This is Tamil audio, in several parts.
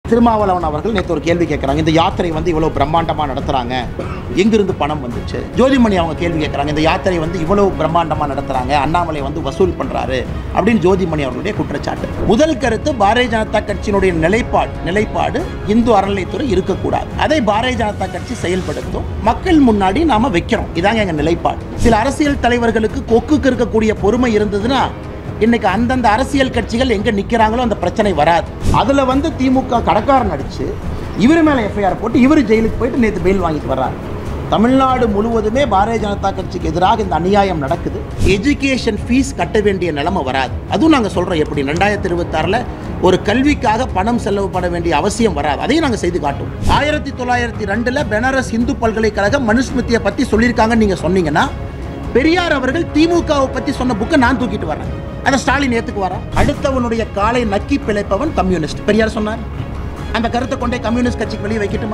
திருமாவளவன் அவர்கள் நேற்று ஒரு கேள்வி கேட்குறாங்க இந்த யாத்திரை வந்து இவ்வளோ பிரம்மாண்டமாக நடத்துகிறாங்க எங்கிருந்து பணம் வந்துச்சு ஜோதிமணி அவங்க கேள்வி கேட்குறாங்க இந்த யாத்திரை வந்து இவ்வளோ பிரம்மாண்டமாக நடத்துகிறாங்க அண்ணாமலை வந்து வசூல் பண்ணுறாரு அப்படின்னு ஜோதிமணி அவர்களுடைய குற்றச்சாட்டு முதல் கருத்து பாரதிய ஜனதா கட்சியினுடைய நிலைப்பாடு நிலைப்பாடு இந்து அறநிலைத்துறை இருக்கக்கூடாது அதை பாரதிய ஜனதா கட்சி செயல்படுத்தும் மக்கள் முன்னாடி நாம வைக்கிறோம் இதாங்க எங்க நிலைப்பாடு சில அரசியல் தலைவர்களுக்கு கொக்குக்கு இருக்கக்கூடிய பொறுமை இருந்ததுன்னா இன்னைக்கு அந்தந்த அரசியல் கட்சிகள் எங்க நிக்கிறாங்களோ அந்த பிரச்சனை வராது அதுல வந்து திமுக கடக்காரன் அடிச்சு இவர் மேல எஃப்ஐஆர் போட்டு இவர் ஜெயிலுக்கு போயிட்டு நேற்று பெயில் வாங்கிட்டு வர்றாரு தமிழ்நாடு முழுவதுமே பாரதிய ஜனதா கட்சிக்கு எதிராக இந்த அநியாயம் நடக்குது எஜுகேஷன் ஃபீஸ் கட்ட வேண்டிய நிலைமை வராது அதுவும் நாங்கள் சொல்கிறோம் எப்படி ரெண்டாயிரத்தி இருபத்தாறில் ஒரு கல்விக்காக பணம் செலவுப்பட வேண்டிய அவசியம் வராது அதையும் நாங்கள் செய்து காட்டுவோம் ஆயிரத்தி தொள்ளாயிரத்தி ரெண்டில் பெனாரஸ் இந்து பல்கலைக்கழகம் மனுஸ்மிருதியை பற்றி சொல்லியிருக்காங்கன்னு நீங்கள் சொன்னீங்கன்னா பெரியார் அவர்கள் திமுகவை பற்றி சொன்ன புக்கை நான் தூக்கிட்டு வரேன் அதை ஸ்டாலின் ஏத்துக்கு வரேன் அடுத்தவனுடைய காலை நக்கி பிழைப்பவன் கம்யூனிஸ்ட் பெரியார் சொன்னார் அந்த கருத்தை கொண்டே கம்யூனிஸ்ட் கட்சிக்கு வெளியே வைக்கட்டுமா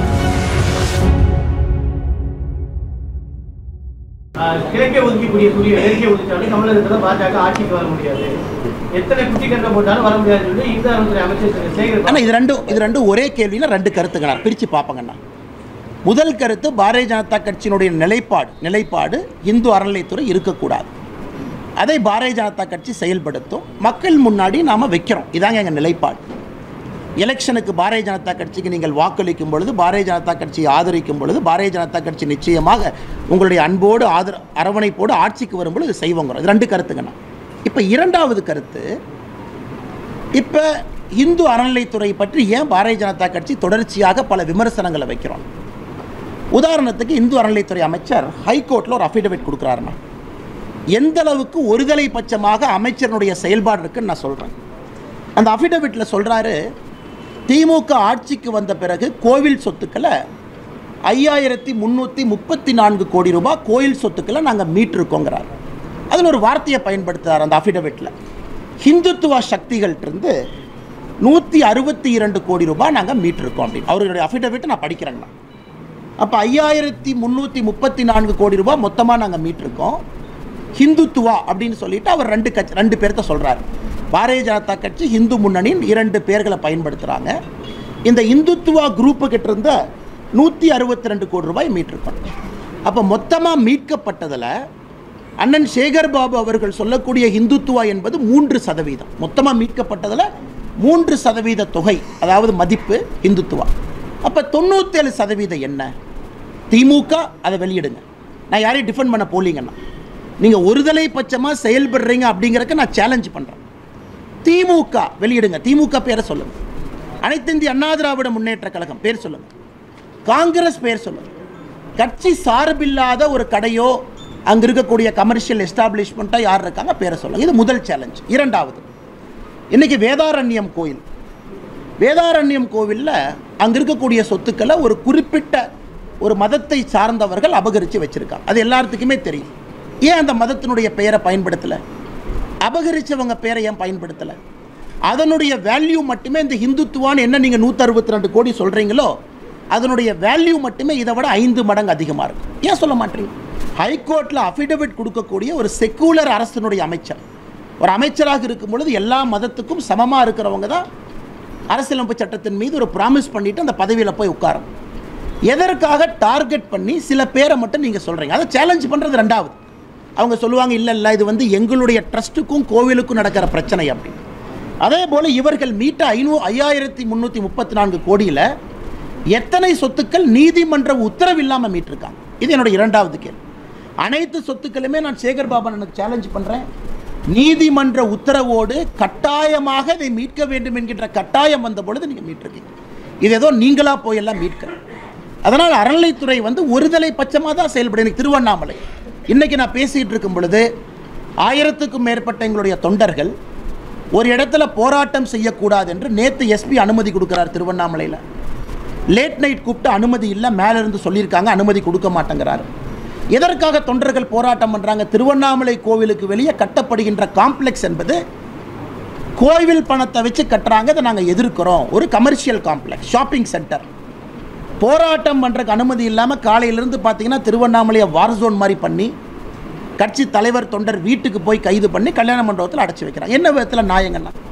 ஆஹ் கிழக்கே ஒதுக்கக்கூடிய சூரிய மேற்கே ஒதுக்கினாலும் தமிழகத்துல பாஜக ஆட்சிக்கு வர முடியாது எத்தனை குட்டி கணக்க போட்டாலும் வர முடியாதுன்னு சொல்லி இந்து அறநிலையத்துறை அமைச்சர் திரு சேகர் ஆனால் இது ரெண்டும் இது ரெண்டும் ஒரே கேள்வியில் ரெண்டு கருத்துங்க நான் பிரித்து பார்ப்பங்கண்ணா முதல் கருத்து பாரதிய ஜனதா கட்சியினுடைய நிலைப்பாடு நிலைப்பாடு இந்து அறநிலைத்துறை இருக்கக்கூடாது அதை பாரதிய ஜனதா கட்சி செயல்படுத்தும் மக்கள் முன்னாடி நாம் வைக்கிறோம் இதாங்க எங்கள் நிலைப்பாடு எலெக்ஷனுக்கு பாரதிய ஜனதா கட்சிக்கு நீங்கள் வாக்களிக்கும் பொழுது பாரதிய ஜனதா கட்சியை ஆதரிக்கும் பொழுது பாரதிய ஜனதா கட்சி நிச்சயமாக உங்களுடைய அன்போடு ஆதர அரவணைப்போடு ஆட்சிக்கு வரும்பொழுது செய்வோங்கிறோம் இது ரெண்டு கருத்துங்கண்ணா இப்போ இரண்டாவது கருத்து இப்போ இந்து அறநிலைத்துறை பற்றி ஏன் பாரதிய ஜனதா கட்சி தொடர்ச்சியாக பல விமர்சனங்களை வைக்கிறோம் உதாரணத்துக்கு இந்து அறநிலைத்துறை அமைச்சர் ஹைகோர்ட்டில் ஒரு அஃபிடவிட் கொடுக்குறாருண்ணா எந்த அளவுக்கு ஒருதலை பட்சமாக அமைச்சரனுடைய செயல்பாடு இருக்குன்னு நான் சொல்கிறேன் அந்த அஃபிடவிட்டில் சொல்கிறாரு திமுக ஆட்சிக்கு வந்த பிறகு கோவில் சொத்துக்களை ஐயாயிரத்தி முந்நூற்றி முப்பத்தி நான்கு கோடி ரூபாய் கோயில் சொத்துக்களை நாங்கள் மீட்டிருக்கோங்கிறார் அதில் ஒரு வார்த்தையை பயன்படுத்துகிறார் அந்த அஃபிடவிட்டில் ஹிந்துத்துவ சக்திகள்கிட்டருந்து நூற்றி அறுபத்தி இரண்டு கோடி ரூபாய் நாங்கள் மீட்டிருக்கோம் அப்படின்னு அவருடைய அஃபிடவிட்டை நான் படிக்கிறேங்கண்ணா அப்போ ஐயாயிரத்தி முந்நூற்றி முப்பத்தி நான்கு கோடி ரூபாய் மொத்தமாக நாங்கள் மீட்டிருக்கோம் ஹிந்துத்துவா அப்படின்னு சொல்லிட்டு அவர் ரெண்டு கட்சி ரெண்டு பேர்த்த சொல்கிறார் பாரதிய ஜனதா கட்சி இந்து முன்னணியின் இரண்டு பேர்களை பயன்படுத்துகிறாங்க இந்த இந்துத்துவா குரூப்பு கிட்ட இருந்த நூற்றி அறுபத்தி ரெண்டு கோடி ரூபாய் மீட்டிருக்கோம் அப்போ மொத்தமாக மீட்கப்பட்டதில் அண்ணன் சேகர் பாபு அவர்கள் சொல்லக்கூடிய இந்துத்துவா என்பது மூன்று சதவீதம் மொத்தமாக மீட்கப்பட்டதில் மூன்று சதவீத தொகை அதாவது மதிப்பு இந்துத்துவா அப்போ தொண்ணூற்றேழு சதவீதம் என்ன திமுக அதை வெளியிடுங்க நான் யாரையும் டிஃபெண்ட் பண்ண போலீங்கண்ணா நீங்கள் ஒருதலை பட்சமாக செயல்படுறீங்க அப்படிங்கிறக்க நான் சேலஞ்ச் பண்ணுறேன் திமுக வெளியிடுங்க திமுக பேரை சொல்லுங்க அனைத்து இந்திய அண்ணா திராவிட முன்னேற்ற கழகம் பேர் சொல்லுங்க காங்கிரஸ் பேர் சொல்லுங்க கட்சி சார்பில்லாத ஒரு கடையோ அங்கே இருக்கக்கூடிய கமர்ஷியல் எஸ்டாப்ளிஷ்மெண்ட்டாக யார் இருக்காங்க பேரை சொல்லுங்க இது முதல் சேலஞ்ச் இரண்டாவது இன்னைக்கு வேதாரண்யம் கோயில் வேதாரண்யம் கோவிலில் அங்கே இருக்கக்கூடிய சொத்துக்களை ஒரு குறிப்பிட்ட ஒரு மதத்தை சார்ந்தவர்கள் அபகரித்து வச்சுருக்காங்க அது எல்லாத்துக்குமே தெரியும் ஏன் அந்த மதத்தினுடைய பெயரை பயன்படுத்தலை அபகரித்தவங்க பேரை ஏன் பயன்படுத்தலை அதனுடைய வேல்யூ மட்டுமே இந்த ஹிந்துத்துவான்னு என்ன நீங்கள் நூற்றறுபத்தி ரெண்டு கோடி சொல்கிறீங்களோ அதனுடைய வேல்யூ மட்டுமே இதை விட ஐந்து மடங்கு அதிகமாக இருக்கும் ஏன் சொல்ல மாட்டீங்க ஹைகோர்ட்டில் அஃபிடவிட் கொடுக்கக்கூடிய ஒரு செக்குலர் அரசினுடைய அமைச்சர் ஒரு அமைச்சராக இருக்கும் பொழுது எல்லா மதத்துக்கும் சமமாக இருக்கிறவங்க தான் அரசியலமைப்பு சட்டத்தின் மீது ஒரு ப்ராமிஸ் பண்ணிட்டு அந்த பதவியில் போய் உட்காரும் எதற்காக டார்கெட் பண்ணி சில பேரை மட்டும் நீங்கள் சொல்கிறீங்க அதை சேலஞ்ச் பண்ணுறது ரெண்டாவது அவங்க சொல்லுவாங்க இல்லை இல்லை இது வந்து எங்களுடைய ட்ரஸ்ட்டுக்கும் கோவிலுக்கும் நடக்கிற பிரச்சனை அப்படின்னு அதே போல் இவர்கள் மீட்ட ஐநூ ஐயாயிரத்தி முந்நூற்றி முப்பத்தி நான்கு கோடியில் எத்தனை சொத்துக்கள் நீதிமன்ற உத்தரவு இல்லாமல் மீட்டிருக்காங்க இது என்னோட இரண்டாவது கேள்வி அனைத்து சொத்துக்களுமே நான் சேகர் பாபன் எனக்கு சேலஞ்ச் பண்ணுறேன் நீதிமன்ற உத்தரவோடு கட்டாயமாக இதை மீட்க வேண்டும் என்கின்ற கட்டாயம் வந்த பொழுது நீங்கள் மீட்டிருக்கீங்க இது ஏதோ நீங்களா போயெல்லாம் மீட்க அதனால் அறநிலைத்துறை வந்து ஒருதலை பட்சமாக தான் செயல்படும் எனக்கு திருவண்ணாமலை இன்னைக்கு நான் பேசிகிட்டு இருக்கும் பொழுது ஆயிரத்துக்கும் மேற்பட்ட எங்களுடைய தொண்டர்கள் ஒரு இடத்துல போராட்டம் செய்யக்கூடாது என்று நேற்று எஸ்பி அனுமதி கொடுக்குறார் திருவண்ணாமலையில் லேட் நைட் கூப்பிட்டு அனுமதி இல்லை மேலே இருந்து சொல்லியிருக்காங்க அனுமதி கொடுக்க மாட்டேங்கிறாரு எதற்காக தொண்டர்கள் போராட்டம் பண்ணுறாங்க திருவண்ணாமலை கோவிலுக்கு வெளியே கட்டப்படுகின்ற காம்ப்ளெக்ஸ் என்பது கோவில் பணத்தை வச்சு கட்டுறாங்க அதை நாங்கள் எதிர்க்கிறோம் ஒரு கமர்ஷியல் காம்ப்ளெக்ஸ் ஷாப்பிங் சென்டர் போராட்டம் பண்ணுறக்கு அனுமதி இல்லாமல் காலையிலேருந்து பார்த்தீங்கன்னா திருவண்ணாமலையை வார் ஜோன் மாதிரி பண்ணி கட்சி தலைவர் தொண்டர் வீட்டுக்கு போய் கைது பண்ணி கல்யாண மண்டபத்தில் அடைச்சி வைக்கிறாங்க என்ன விதத்தில் நியாயங்கண்ணா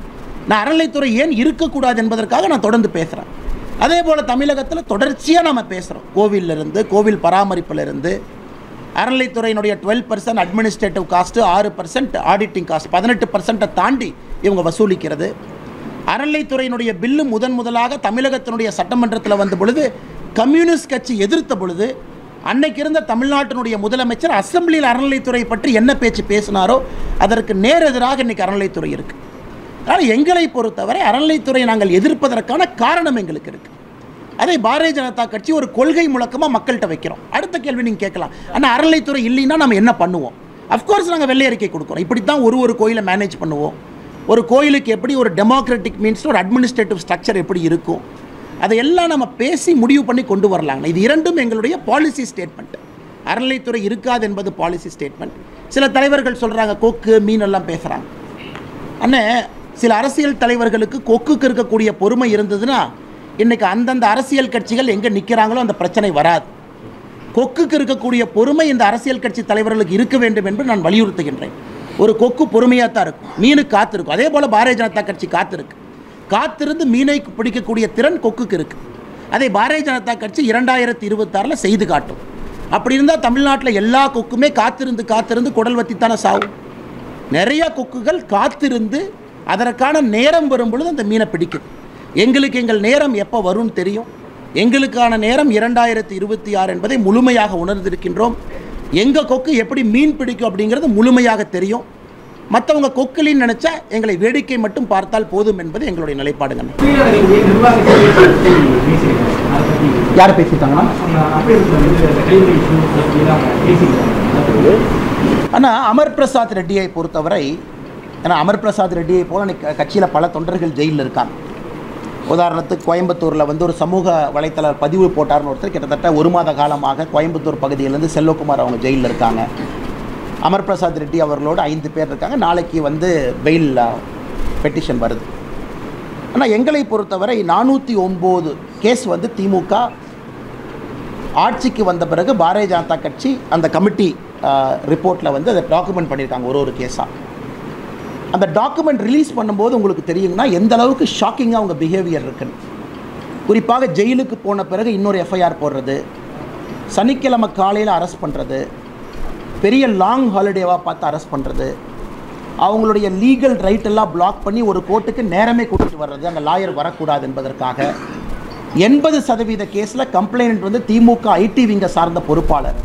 நான் அறநிலைத்துறை ஏன் இருக்கக்கூடாது என்பதற்காக நான் தொடர்ந்து பேசுகிறேன் அதே போல் தமிழகத்தில் தொடர்ச்சியாக நம்ம பேசுகிறோம் கோவிலிருந்து கோவில் பராமரிப்பிலிருந்து அறநிலைத்துறையினுடைய டுவெல் பர்சன்ட் அட்மினிஸ்ட்ரேட்டிவ் காஸ்ட்டு ஆறு பர்சன்ட் ஆடிட்டிங் காஸ்ட் பதினெட்டு பர்சன்ட்டை தாண்டி இவங்க வசூலிக்கிறது அறநிலைத்துறையினுடைய பில்லு முதன் முதலாக தமிழகத்தினுடைய சட்டமன்றத்தில் வந்த பொழுது கம்யூனிஸ்ட் கட்சி எதிர்த்த பொழுது அன்னைக்கு இருந்த தமிழ்நாட்டினுடைய முதலமைச்சர் அசெம்பிளியில் அறநிலைத்துறை பற்றி என்ன பேச்சு பேசினாரோ அதற்கு நேர் எதிராக இன்னைக்கு அறநிலைத்துறை இருக்குது ஆனால் எங்களை பொறுத்தவரை அறநிலைத்துறை நாங்கள் எதிர்ப்பதற்கான காரணம் எங்களுக்கு இருக்குது அதை பாரதிய ஜனதா கட்சி ஒரு கொள்கை முழக்கமாக மக்கள்கிட்ட வைக்கிறோம் அடுத்த கேள்வி நீங்கள் கேட்கலாம் ஆனால் அறநிலைத்துறை இல்லைன்னா நம்ம என்ன பண்ணுவோம் அஃப்கோர்ஸ் நாங்கள் வெள்ளை அறிக்கை கொடுக்குறோம் இப்படி தான் ஒரு ஒரு கோயிலை மேனேஜ் பண்ணுவோம் ஒரு கோயிலுக்கு எப்படி ஒரு டெமோக்ராட்டிக் மீன்ஸ் ஒரு அட்மினிஸ்ட்ரேட்டிவ் ஸ்ட்ரக்சர் எப்படி இருக்கும் அதையெல்லாம் நம்ம பேசி முடிவு பண்ணி கொண்டு வரலாங்க இது இரண்டும் எங்களுடைய பாலிசி ஸ்டேட்மெண்ட் அறநிலைத்துறை இருக்காது என்பது பாலிசி ஸ்டேட்மெண்ட் சில தலைவர்கள் சொல்கிறாங்க கொக்கு மீன் எல்லாம் பேசுகிறாங்க அண்ணே சில அரசியல் தலைவர்களுக்கு கொக்குக்கு இருக்கக்கூடிய பொறுமை இருந்ததுன்னா இன்னைக்கு அந்தந்த அரசியல் கட்சிகள் எங்கே நிற்கிறாங்களோ அந்த பிரச்சனை வராது கொக்குக்கு இருக்கக்கூடிய பொறுமை இந்த அரசியல் கட்சி தலைவர்களுக்கு இருக்க வேண்டும் என்று நான் வலியுறுத்துகின்றேன் ஒரு கொக்கு பொறுமையாக தான் இருக்கும் மீனுக்கு காத்திருக்கும் அதே போல் பாரதிய ஜனதா கட்சி காத்திருக்கு காத்திருந்து மீனை பிடிக்கக்கூடிய திறன் கொக்குக்கு இருக்கு அதை பாரதிய ஜனதா கட்சி இரண்டாயிரத்தி இருபத்தாறில் செய்து காட்டும் அப்படி இருந்தால் தமிழ்நாட்டில் எல்லா கொக்குமே காத்திருந்து காத்திருந்து குடல் வத்தித்தானே சாவும் நிறைய கொக்குகள் காத்திருந்து அதற்கான நேரம் வரும் பொழுது அந்த மீனை பிடிக்குது எங்களுக்கு எங்கள் நேரம் எப்போ வரும்னு தெரியும் எங்களுக்கான நேரம் இரண்டாயிரத்தி இருபத்தி ஆறு என்பதை முழுமையாக உணர்ந்திருக்கின்றோம் எங்கள் கொக்கு எப்படி மீன் பிடிக்கும் அப்படிங்கிறது முழுமையாக தெரியும் மற்றவங்க கொக்குலின்னு நினச்சா எங்களை வேடிக்கை மட்டும் பார்த்தால் போதும் என்பது எங்களுடைய நிலைப்பாடுங்க ஸ்ரீநகரின் நிர்வாக சேவை பற்றி பேசியிருக்காங்க அதை பற்றி யார் பேசிட்டாங்கன்னா அப்படியே இந்த கைது இஷ்யூ பற்றிலாம் பேசியிருக்காங்க ஆனால் அமர் பிரசாத் ரெட்டியை பொறுத்தவரை ஏன்னா அமர் பிரசாத் ரெட்டியை போல இன்னைக்கு கட்சியில் பல தொண்டர்கள் ஜெயிலில் இருக்காங்க உதாரணத்துக்கு கோயம்புத்தூரில் வந்து ஒரு சமூக வலைத்தள பதிவு போட்டார்னு ஒருத்தர் கிட்டத்தட்ட ஒரு மாத காலமாக கோயம்புத்தூர் பகுதியிலேருந்து செல்வகுமார் அவங்க ஜெயிலில் இருக்காங்க அமர் பிரசாத் ரெட்டி அவர்களோடு ஐந்து பேர் இருக்காங்க நாளைக்கு வந்து பெயில் பெட்டிஷன் வருது ஆனால் எங்களை பொறுத்தவரை நானூற்றி ஒம்பது கேஸ் வந்து திமுக ஆட்சிக்கு வந்த பிறகு பாரதிய ஜனதா கட்சி அந்த கமிட்டி ரிப்போர்ட்டில் வந்து அதை டாக்குமெண்ட் பண்ணியிருக்காங்க ஒரு ஒரு கேஸாக அந்த டாக்குமெண்ட் ரிலீஸ் பண்ணும்போது உங்களுக்கு தெரியுங்கன்னா எந்த அளவுக்கு ஷாக்கிங்காக அவங்க பிஹேவியர் இருக்குன்னு குறிப்பாக ஜெயிலுக்கு போன பிறகு இன்னொரு எஃப்ஐஆர் போடுறது சனிக்கிழமை காலையில் அரெஸ்ட் பண்ணுறது பெரிய லாங் ஹாலிடேவாக பார்த்து அரெஸ்ட் பண்ணுறது அவங்களுடைய லீகல் ரைட் எல்லாம் பிளாக் பண்ணி ஒரு கோர்ட்டுக்கு நேரமே கூட்டிட்டு வர்றது அங்கே லாயர் வரக்கூடாது என்பதற்காக எண்பது சதவீத கேஸில் கம்ப்ளைண்ட் வந்து திமுக ஐடி விங்கை சார்ந்த பொறுப்பாளர்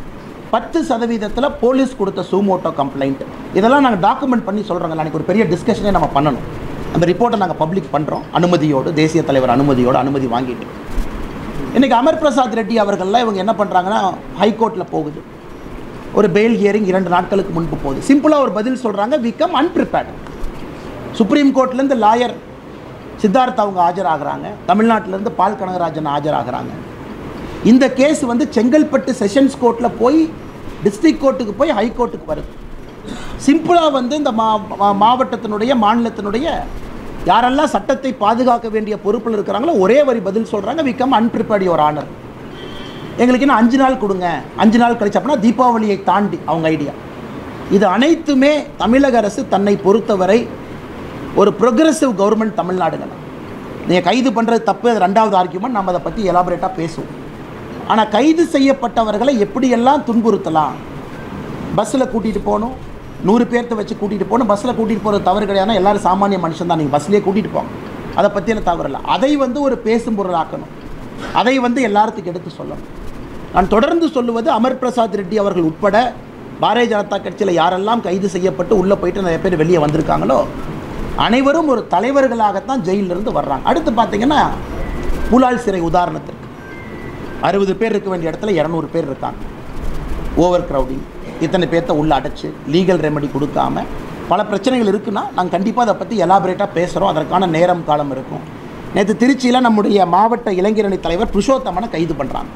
பத்து சதவீதத்தில் போலீஸ் கொடுத்த சூமோட்டோ கம்ப்ளைண்ட் இதெல்லாம் நாங்கள் டாக்குமெண்ட் பண்ணி சொல்கிறோங்க அன்றைக்கி ஒரு பெரிய டிஸ்கஷனே நம்ம பண்ணணும் அந்த ரிப்போர்ட்டை நாங்கள் பப்ளிக் பண்ணுறோம் அனுமதியோடு தேசிய தலைவர் அனுமதியோடு அனுமதி வாங்கிட்டு இன்றைக்கி அமர் பிரசாத் ரெட்டி அவர்கள்லாம் இவங்க என்ன பண்ணுறாங்கன்னா ஹைகோர்ட்டில் போகுது ஒரு பெயில் ஹியரிங் இரண்டு நாட்களுக்கு முன்பு போகுது சிம்பிளாக ஒரு பதில் சொல்கிறாங்க விகம் அன்பிரிப்பேர்டு சுப்ரீம் கோர்ட்லேருந்து லாயர் சித்தார்த் அவங்க ஆஜராகிறாங்க தமிழ்நாட்டிலேருந்து பால் கனகராஜன் ஆஜராகிறாங்க இந்த கேஸ் வந்து செங்கல்பட்டு செஷன்ஸ் கோர்ட்டில் போய் டிஸ்ட்ரிக்ட் கோர்ட்டுக்கு போய் ஹை கோர்ட்டுக்கு வருது சிம்பிளாக வந்து இந்த மா மா- மாவட்டத்தினுடைய மாநிலத்தினுடைய யாரெல்லாம் சட்டத்தை பாதுகாக்க வேண்டிய பொறுப்பில் இருக்கிறாங்களோ ஒரே வரி பதில் சொல்கிறாங்க விகம் அன்பிரிப்பேர்ட் யுவர் ஆனர் எங்களுக்கு இன்னும் அஞ்சு நாள் கொடுங்க அஞ்சு நாள் கழிச்சு அப்படின்னா தீபாவளியை தாண்டி அவங்க ஐடியா இது அனைத்துமே தமிழக அரசு தன்னை பொறுத்தவரை ஒரு ப்ரொக்ரெசிவ் கவர்மெண்ட் தமிழ்நாடுங்க நீங்கள் கைது பண்ணுறது தப்பு அது ரெண்டாவது ஆர்கியூமெண்ட் நம்ம அதை பற்றி எலாபரேட்டாக பேசுவோம் ஆனால் கைது செய்யப்பட்டவர்களை எப்படியெல்லாம் துன்புறுத்தலாம் பஸ்ஸில் கூட்டிகிட்டு போகணும் நூறு பேர்த்த வச்சு கூட்டிகிட்டு போகணும் பஸ்ஸில் கூட்டிகிட்டு போகிறது தவறு கிடையாதுன்னா எல்லாரும் சாமானிய மனுஷன் தான் நீங்கள் பஸ்லேயே கூட்டிகிட்டு போங்க அதை பற்றியெல்லாம் தவறு இல்லை அதை வந்து ஒரு பேசும் பொருளாக்கணும் அதை வந்து எல்லாத்துக்கும் எடுத்து சொல்லணும் நான் தொடர்ந்து சொல்லுவது அமர் பிரசாத் ரெட்டி அவர்கள் உட்பட பாரதிய ஜனதா கட்சியில் யாரெல்லாம் கைது செய்யப்பட்டு உள்ளே போயிட்டு நிறைய பேர் வெளியே வந்திருக்காங்களோ அனைவரும் ஒரு தலைவர்களாகத்தான் ஜெயிலிருந்து வர்றாங்க அடுத்து பார்த்தீங்கன்னா புலால் சிறை உதாரணத்திற்கு அறுபது பேர் இருக்க வேண்டிய இடத்துல இரநூறு பேர் இருக்காங்க ஓவர் க்ரௌடிங் இத்தனை பேர்த்த உள்ள அடைச்சு லீகல் ரெமெடி கொடுக்காம பல பிரச்சனைகள் இருக்குன்னா நாங்கள் கண்டிப்பாக அதை பற்றி எலாபரேட்டாக பேசுகிறோம் அதற்கான நேரம் காலம் இருக்கும் நேற்று திருச்சியில் நம்முடைய மாவட்ட இளைஞரணி தலைவர் புருஷோத்தமனை கைது பண்ணுறாங்க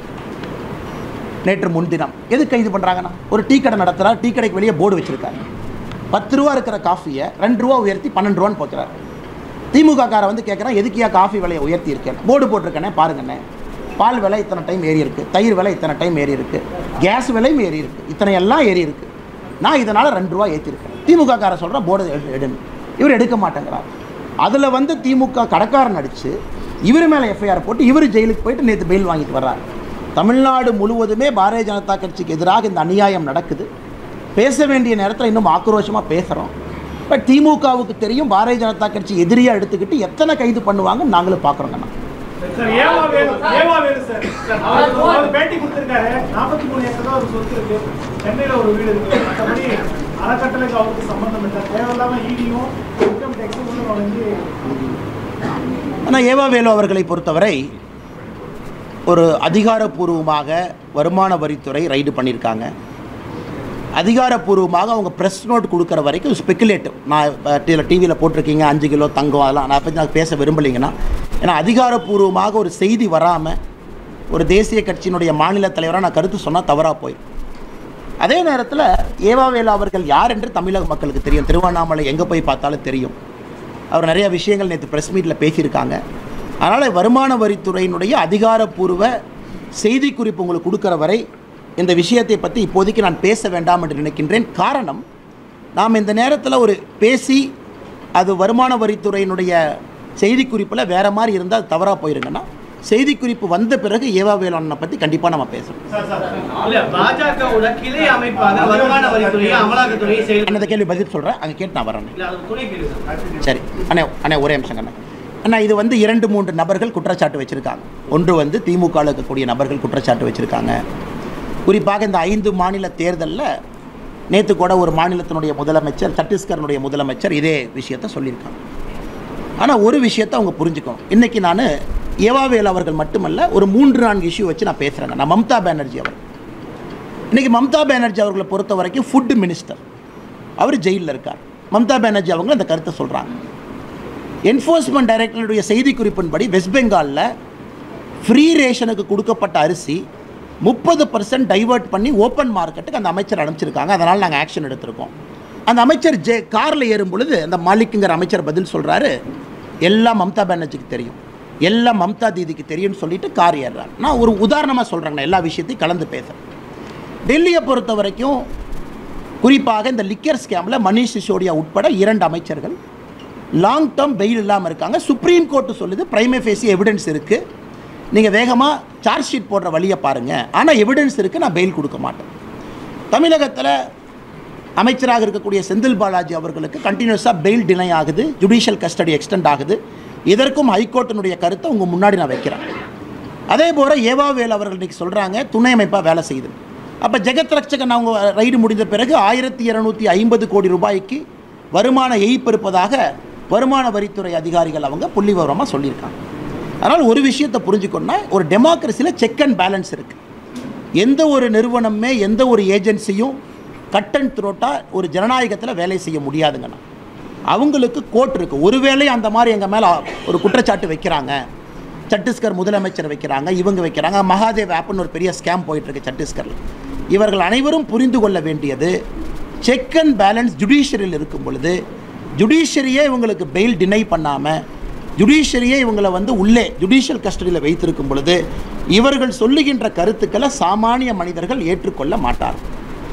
நேற்று முன்தினம் எது கைது பண்ணுறாங்கன்னா ஒரு டீ கடை நடத்துகிறார் டீ கடைக்கு வெளியே போர்டு வச்சுருக்காரு பத்து ரூபா இருக்கிற காஃபியை ரெண்டு ரூபா உயர்த்தி பன்னெண்டு ரூபான்னு போக்குறாரு திமுக காரை வந்து கேட்குறான் எதுக்கியா காஃபி விலையை உயர்த்தி இருக்கேன் போர்டு போட்டிருக்கேனே பாருங்கண்ணே பால் விலை இத்தனை டைம் ஏறி இருக்கு தயிர் விலை இத்தனை டைம் ஏறி இருக்கு கேஸ் விலையும் ஏறி இருக்கு இத்தனை எல்லாம் ஏறி இருக்கு நான் இதனால் ரெண்டு ரூபா ஏற்றிருக்கேன் திமுக காரை சொல்கிறேன் போர்டு எடு எடுன்னு இவர் எடுக்க மாட்டேங்கிறார் அதில் வந்து திமுக கடைக்காரன் அடித்து இவர் மேலே எஃப்ஐஆர் போட்டு இவர் ஜெயிலுக்கு போயிட்டு நேற்று பெயில் வாங்கிட்டு வர்றாரு தமிழ்நாடு முழுவதுமே பாரதிய ஜனதா கட்சிக்கு எதிராக இந்த அநியாயம் நடக்குது பேச வேண்டிய நேரத்தில் இன்னும் ஆக்ரோஷமாக பேசுகிறோம் பட் திமுகவுக்கு தெரியும் பாரதிய ஜனதா கட்சி எதிரியாக எடுத்துக்கிட்டு எத்தனை கைது பண்ணுவாங்கன்னு நாங்களும் பார்க்குறோங்கண்ணா சார் ஏவா வேணும் ஏவா வேணும் சார் அவர் அவர் பேட்டி கொடுத்திருக்காரு நாற்பத்தி மூணு ஏக்கர் தான் ஒரு சொத்து இருக்கு சென்னையில ஒரு வீடு இருக்கு மற்றபடி அறக்கட்டளைக்கு அவருக்கு சம்பந்தம் இல்லை தேவையில்லாம ஈடியும் இன்கம் டேக்ஸும் உள்ள நுழைஞ்சு ஆனால் ஏவா வேலு அவர்களை பொறுத்தவரை ஒரு அதிகாரப்பூர்வமாக வருமான வரித்துறை ரைடு பண்ணியிருக்காங்க அதிகாரப்பூர்வமாக அவங்க ப்ரெஸ் நோட் கொடுக்குற வரைக்கும் ஸ்பெக்குலேட்டிவ் நான் டிவியில் போட்டிருக்கீங்க அஞ்சு கிலோ தங்கம் அதெல்லாம் நான் பற்றி நான் பேச விரும்பலைங்கன்னா ஏன்னா அதிகாரப்பூர்வமாக ஒரு செய்தி வராமல் ஒரு தேசிய கட்சியினுடைய மாநில தலைவராக நான் கருத்து சொன்னால் தவறாக போயிடும் அதே நேரத்தில் ஏவாவேலு அவர்கள் யார் என்று தமிழக மக்களுக்கு தெரியும் திருவண்ணாமலை எங்கே போய் பார்த்தாலும் தெரியும் அவர் நிறைய விஷயங்கள் நேற்று ப்ரெஸ் மீட்டில் பேசியிருக்காங்க அதனால் வருமான வரித்துறையினுடைய அதிகாரப்பூர்வ செய்திக்குறிப்பு உங்களுக்கு கொடுக்குற வரை இந்த விஷயத்தை பற்றி இப்போதைக்கு நான் பேச வேண்டாம் என்று நினைக்கின்றேன் காரணம் நாம் இந்த நேரத்தில் ஒரு பேசி அது வருமான வரித்துறையினுடைய செய்திக்குறிப்பில் வேறு மாதிரி இருந்தால் அது தவறாக போயிருங்கன்னா செய்திக்குறிப்பு வந்த பிறகு ஏவா வேளாண்ணை பற்றி கண்டிப்பாக நம்ம பேசணும் இல்ல பாஜகவோட கிளை அமைப்பாக வருமான வரித்துறையை அமலாக்கத்துறையை செயல் அந்த கேள்வி பதில் சொல்கிறேன் அங்கே கேட்டு நான் வரேன் இல்ல அது துணை கேள்வி சார் சரி அண்ணே அண்ணே ஒரே நிமிஷம் அண்ணே அண்ணா இது வந்து இரண்டு மூன்று நபர்கள் குற்றச்சாட்டு வச்சுருக்காங்க ஒன்று வந்து திமுக இருக்கக்கூடிய நபர்கள் குற்றச்சாட்டு வச்சுருக்காங்க குறிப்பாக இந்த ஐந்து மாநில தேர்தலில் நேற்று கூட ஒரு மாநிலத்தினுடைய முதலமைச்சர் சத்தீஸ்கரனுடைய முதலமைச்சர் இதே விஷயத்த சொல்லியிருக்காங்க ஆனால் ஒரு விஷயத்தை அவங்க புரிஞ்சுக்கணும் இன்றைக்கி நான் ஏவாவேல் அவர்கள் மட்டுமல்ல ஒரு மூன்று நான்கு இஷ்யூ வச்சு நான் பேசுகிறேங்க நான் மம்தா பானர்ஜி அவர் இன்றைக்கி மம்தா பானர்ஜி அவர்களை பொறுத்த வரைக்கும் ஃபுட் மினிஸ்டர் அவர் ஜெயிலில் இருக்கார் மம்தா பானர்ஜி அவங்க அந்த கருத்தை சொல்கிறாங்க என்ஃபோர்ஸ்மெண்ட் டைரக்டருடைய செய்திக்குறிப்பின்படி வெஸ்ட் பெங்காலில் ஃப்ரீ ரேஷனுக்கு கொடுக்கப்பட்ட அரிசி முப்பது பர்சன்ட் டைவர்ட் பண்ணி ஓப்பன் மார்க்கெட்டுக்கு அந்த அமைச்சர் அனுப்பிச்சிருக்காங்க அதனால் நாங்கள் ஆக்ஷன் எடுத்திருக்கோம் அந்த அமைச்சர் ஜே காரில் ஏறும் பொழுது அந்த மாலிக்குங்கிற அமைச்சர் பதில் சொல்கிறாரு எல்லாம் மம்தா பானர்ஜிக்கு தெரியும் எல்லாம் மம்தா தீதிக்கு தெரியும்னு சொல்லிட்டு கார் ஏறுறாரு நான் ஒரு உதாரணமாக சொல்கிறேங்க நான் எல்லா விஷயத்தையும் கலந்து பேசுகிறேன் டெல்லியை பொறுத்த வரைக்கும் குறிப்பாக இந்த லிக்கர் ஸ்கேமில் மணீஷ் சிசோடியா உட்பட இரண்டு அமைச்சர்கள் லாங் டேர்ம் பெயில் இல்லாமல் இருக்காங்க சுப்ரீம் கோர்ட்டு சொல்லுது பிரைமே ஃபேசி எவிடன்ஸ் இருக்குது நீங்கள் வேகமாக சார்ஜ் ஷீட் போடுற வழியை பாருங்கள் ஆனால் எவிடன்ஸ் இருக்குது நான் பெயில் கொடுக்க மாட்டேன் தமிழகத்தில் அமைச்சராக இருக்கக்கூடிய செந்தில் பாலாஜி அவர்களுக்கு கண்டினியூஸாக பெயில் டினை ஆகுது ஜுடிஷியல் கஸ்டடி எக்ஸ்டெண்ட் ஆகுது இதற்கும் ஹைகோர்ட்டினுடைய கருத்தை உங்கள் முன்னாடி நான் வைக்கிறேன் அதே போல் ஏவாவேல் அவர்கள் இன்னைக்கு சொல்கிறாங்க துணை அமைப்பாக வேலை செய்யுது அப்போ ஜெகத் ரட்சகன் அவங்க ரைடு முடிந்த பிறகு ஆயிரத்தி இரநூத்தி ஐம்பது கோடி ரூபாய்க்கு வருமான ஏய்ப்பு இருப்பதாக வருமான வரித்துறை அதிகாரிகள் அவங்க புள்ளி விவரமாக சொல்லியிருக்காங்க அதனால் ஒரு விஷயத்தை புரிஞ்சுக்கணும்னா ஒரு டெமோக்ரஸியில் செக் அண்ட் பேலன்ஸ் இருக்குது எந்த ஒரு நிறுவனமே எந்த ஒரு ஏஜென்சியும் கட் அண்ட் த்ரோட்டாக ஒரு ஜனநாயகத்தில் வேலை செய்ய முடியாதுங்கண்ணா அவங்களுக்கு கோர்ட் இருக்குது ஒருவேளை அந்த மாதிரி எங்கள் மேலே ஒரு குற்றச்சாட்டு வைக்கிறாங்க சத்தீஸ்கர் முதலமைச்சர் வைக்கிறாங்க இவங்க வைக்கிறாங்க மகாதேவ் ஆப்னு ஒரு பெரிய ஸ்கேம் போயிட்டுருக்கு சத்தீஸ்கரில் இவர்கள் அனைவரும் புரிந்து கொள்ள வேண்டியது செக் அண்ட் பேலன்ஸ் ஜுடிஷியரியில் இருக்கும் பொழுது ஜுடிஷியரியே இவங்களுக்கு பெயில் டினை பண்ணாமல் ஜுடிஷியரியே இவங்களை வந்து உள்ளே ஜுடிஷியல் கஸ்டடியில் வைத்திருக்கும் பொழுது இவர்கள் சொல்லுகின்ற கருத்துக்களை சாமானிய மனிதர்கள் ஏற்றுக்கொள்ள மாட்டார்கள்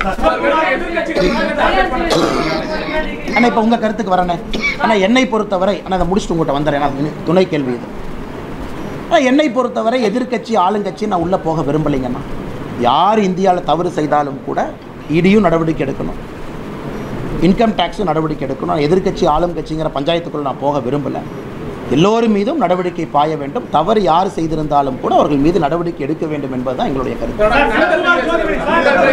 ஆனால் இப்போ உங்கள் கருத்துக்கு வரேனே ஆனால் என்னை பொறுத்தவரை ஆனால் அதை முடிச்சுட்டு உங்கள்கிட்ட வந்துடுறேன் அது இனி துணை கேள்வி இது ஆனால் என்னை பொறுத்தவரை எதிர்க்கட்சி ஆளுங்கட்சி நான் உள்ளே போக விரும்பலைங்கண்ணா யார் இந்தியாவில் தவறு செய்தாலும் கூட இடியும் நடவடிக்கை எடுக்கணும் இன்கம் டேக்ஸும் நடவடிக்கை எடுக்கணும் நான் எதிர்க்கட்சி ஆளும் கட்சிங்கிற பஞ்சாயத்துக்குள்ள நான் போக விரும்பலை எல்லோரும் மீதும் நடவடிக்கை பாய வேண்டும் தவறு யார் செய்திருந்தாலும் கூட அவர்கள் மீது நடவடிக்கை எடுக்க வேண்டும் என்பதுதான் எங்களுடைய கருத்து சார், செல்வகுமார் ஜோதிமணி சார்.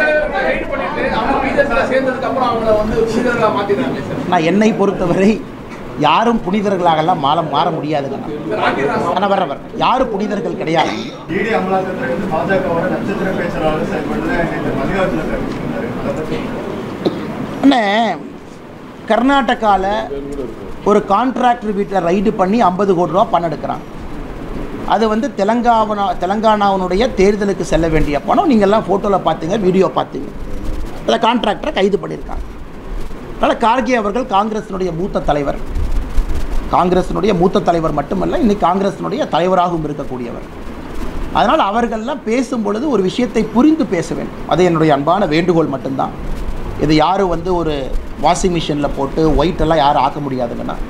நான் என்னை பொறுத்தவரை யாரும் புனிதர்களாகலாம் மாற மாற முடியாதுங்க ஆனால் வர வர யாரும் புனிதர்கள் கிடையாது இடி அமலாக்கத்துறை வந்து பாஜகவோட நட்சத்திர பேச்சாளர் செயல்படுற நேற்று மல்லிகார்ஜுன தெரிவிச்சிருந்தாரு அதை பற்றி அண்ணே கர்நாடகாவில் ஒரு கான்ட்ராக்டர் வீட்டில் ரைடு பண்ணி ஐம்பது கோடி ரூபா பணம் எடுக்கிறாங்க அது வந்து தெலங்கானா தெலங்கானாவினுடைய தேர்தலுக்கு செல்ல வேண்டிய பணம் நீங்கள்லாம் ஃபோட்டோவில் பார்த்தீங்க வீடியோ பார்த்தீங்க அதில் கான்ட்ராக்டரை கைது பண்ணியிருக்காங்க அதனால் கார்கே அவர்கள் காங்கிரஸினுடைய மூத்த தலைவர் காங்கிரஸினுடைய மூத்த தலைவர் மட்டுமல்ல இன்னைக்கு காங்கிரஸினுடைய தலைவராகவும் இருக்கக்கூடியவர் அதனால் அவர்கள்லாம் பேசும் பொழுது ஒரு விஷயத்தை புரிந்து பேச வேண்டும் அது என்னுடைய அன்பான வேண்டுகோள் மட்டும்தான் இது யாரும் வந்து ஒரு வாஷிங் மிஷினில் போட்டு ஒயிட் எல்லாம் யாரும் ஆக்க முடியாதுங்கன்னா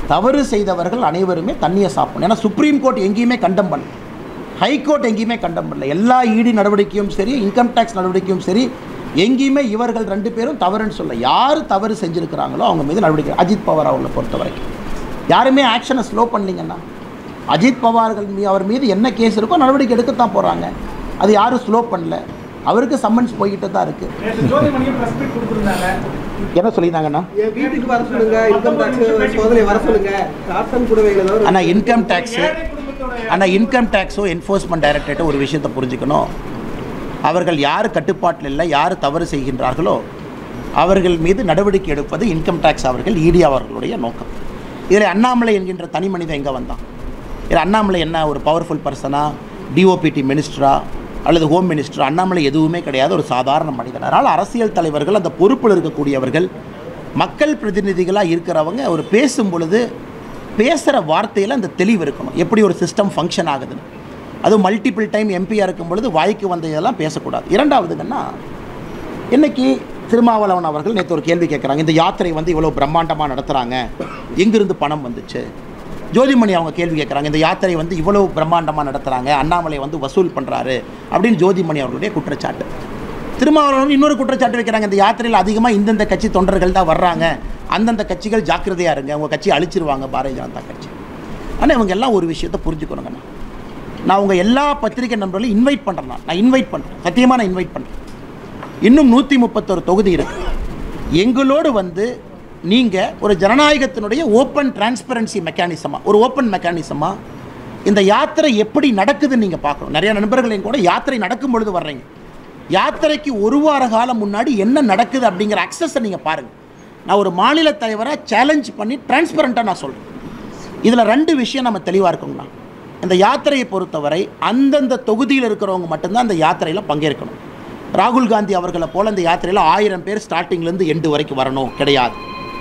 தவறு செய்தவர்கள் அனைவருமே தண்ணியை சாப்பிடணும் ஏன்னா சுப்ரீம் கோர்ட் எங்கேயுமே கண்டம் பண்ணல ஹைகோர்ட் எங்கேயுமே கண்டம் பண்ணல எல்லா இடி நடவடிக்கையும் சரி இன்கம் டேக்ஸ் நடவடிக்கையும் சரி எங்கேயுமே இவர்கள் ரெண்டு பேரும் தவறுன்னு சொல்ல யார் தவறு செஞ்சுருக்கிறாங்களோ அவங்க மீது நடவடிக்கை அஜித் பவார் அவர்களை பொறுத்த வரைக்கும் யாருமே ஆக்ஷனை ஸ்லோ பண்ணலீங்கன்னா அஜித் பவார்கள் மீ அவர் மீது என்ன கேஸ் இருக்கோ நடவடிக்கை எடுக்கத்தான் போகிறாங்க அது யாரும் ஸ்லோ பண்ணல அவருக்கு சம்மன்ஸ் போய்கிட்டு தான் இருக்குது நேற்று ஜோதிமணியும் பிரஸ் மீட் கொடுத்துருந்தாங்க என்ன சொல்லியிருந்தாங்கண்ணா என் வீட்டுக்கு வர சொல்லுங்க இன்கம் டாக்ஸ் சோதனை வர சொல்லுங்க காட்டன் புடவைகளை தவிர ஆனால் இன்கம் டேக்ஸு ஏழை குடும்பத்தோட ஆனால் இன்கம் டேக்ஸோ என்ஃபோர்ஸ்மெண்ட் டைரக்டரேட்டோ ஒரு விஷயத்தை புரிஞ்சுக்கணும் அவர்கள் யார் கட்டுப்பாட்டில் இல்லை யார் தவறு செய்கின்றார்களோ அவர்கள் மீது நடவடிக்கை எடுப்பது இன்கம் டேக்ஸ் அவர்கள் இடி அவர்களுடைய நோக்கம் இதில் அண்ணாமலை என்கின்ற தனி மனிதன் எங்கே வந்தான் இதில் அண்ணாமலை என்ன ஒரு பவர்ஃபுல் பர்சனா டிஓபிடி மினிஸ்டரா அல்லது ஹோம் மினிஸ்டர் அண்ணாமலை எதுவுமே கிடையாது ஒரு சாதாரண மனிதன் அதனால் அரசியல் தலைவர்கள் அந்த பொறுப்பில் இருக்கக்கூடியவர்கள் மக்கள் பிரதிநிதிகளாக இருக்கிறவங்க ஒரு பேசும் பொழுது பேசுகிற வார்த்தையில் அந்த தெளிவு இருக்கணும் எப்படி ஒரு சிஸ்டம் ஃபங்க்ஷன் ஆகுதுன்னு அதுவும் மல்டிபிள் டைம் எம்பியாக இருக்கும் பொழுது வாய்க்கு வந்த இதெல்லாம் பேசக்கூடாது இரண்டாவதுங்கன்னா இன்னைக்கு திருமாவளவன் அவர்கள் நேற்று ஒரு கேள்வி கேட்குறாங்க இந்த யாத்திரை வந்து இவ்வளோ பிரம்மாண்டமாக நடத்துகிறாங்க எங்கிருந்து பணம் வந்துச்சு ஜோதிமணி அவங்க கேள்வி கேட்குறாங்க இந்த யாத்திரை வந்து இவ்வளோ பிரம்மாண்டமாக நடத்துகிறாங்க அண்ணாமலை வந்து வசூல் பண்ணுறாரு அப்படின்னு ஜோதிமணி அவர்களுடைய குற்றச்சாட்டு திருமாவளவன் இன்னொரு குற்றச்சாட்டு வைக்கிறாங்க இந்த யாத்திரையில் அதிகமாக இந்தந்த கட்சி தொண்டர்கள் தான் வர்றாங்க அந்தந்த கட்சிகள் ஜாக்கிரதையாக இருங்க உங்கள் கட்சி அழிச்சிருவாங்க பாரதிய ஜனதா கட்சி ஆனால் இவங்க எல்லாம் ஒரு விஷயத்தை புரிஞ்சுக்கணுங்கண்ணா நான் உங்கள் எல்லா பத்திரிகை நண்பர்களையும் இன்வைட் பண்ணுறேன் நான். நான் இன்வைட் பண்ணுறேன் சத்தியமாக நான் இன்வைட் பண்ணுறேன் இன்னும் நூற்றி முப்பத்தொரு தொகுதி இருக்கு எங்களோடு வந்து நீங்கள் ஒரு ஜனநாயகத்தினுடைய ஓப்பன் டிரான்ஸ்பரன்சி மெக்கானிசமாக ஒரு ஓப்பன் மெக்கானிசமாக இந்த யாத்திரை எப்படி நடக்குதுன்னு நீங்கள் பார்க்கணும் நிறைய நண்பர்களையும் கூட யாத்திரை நடக்கும் பொழுது வர்றீங்க யாத்திரைக்கு ஒரு வார காலம் முன்னாடி என்ன நடக்குது அப்படிங்கிற அக்சஸை நீங்கள் பாருங்கள் நான் ஒரு மாநில தலைவரை சேலஞ்ச் பண்ணி டிரான்ஸ்பரண்ட்டாக நான் சொல்கிறேன் இதில் ரெண்டு விஷயம் நம்ம தெளிவாக இருக்கணும்னா இந்த யாத்திரையை பொறுத்தவரை அந்தந்த தொகுதியில் இருக்கிறவங்க மட்டும்தான் அந்த யாத்திரையில் பங்கேற்கணும் ராகுல் காந்தி அவர்களை போல் இந்த யாத்திரையில் ஆயிரம் பேர் ஸ்டார்டிங்லேருந்து எண்டு வரைக்கும் வரணும் கிடையாது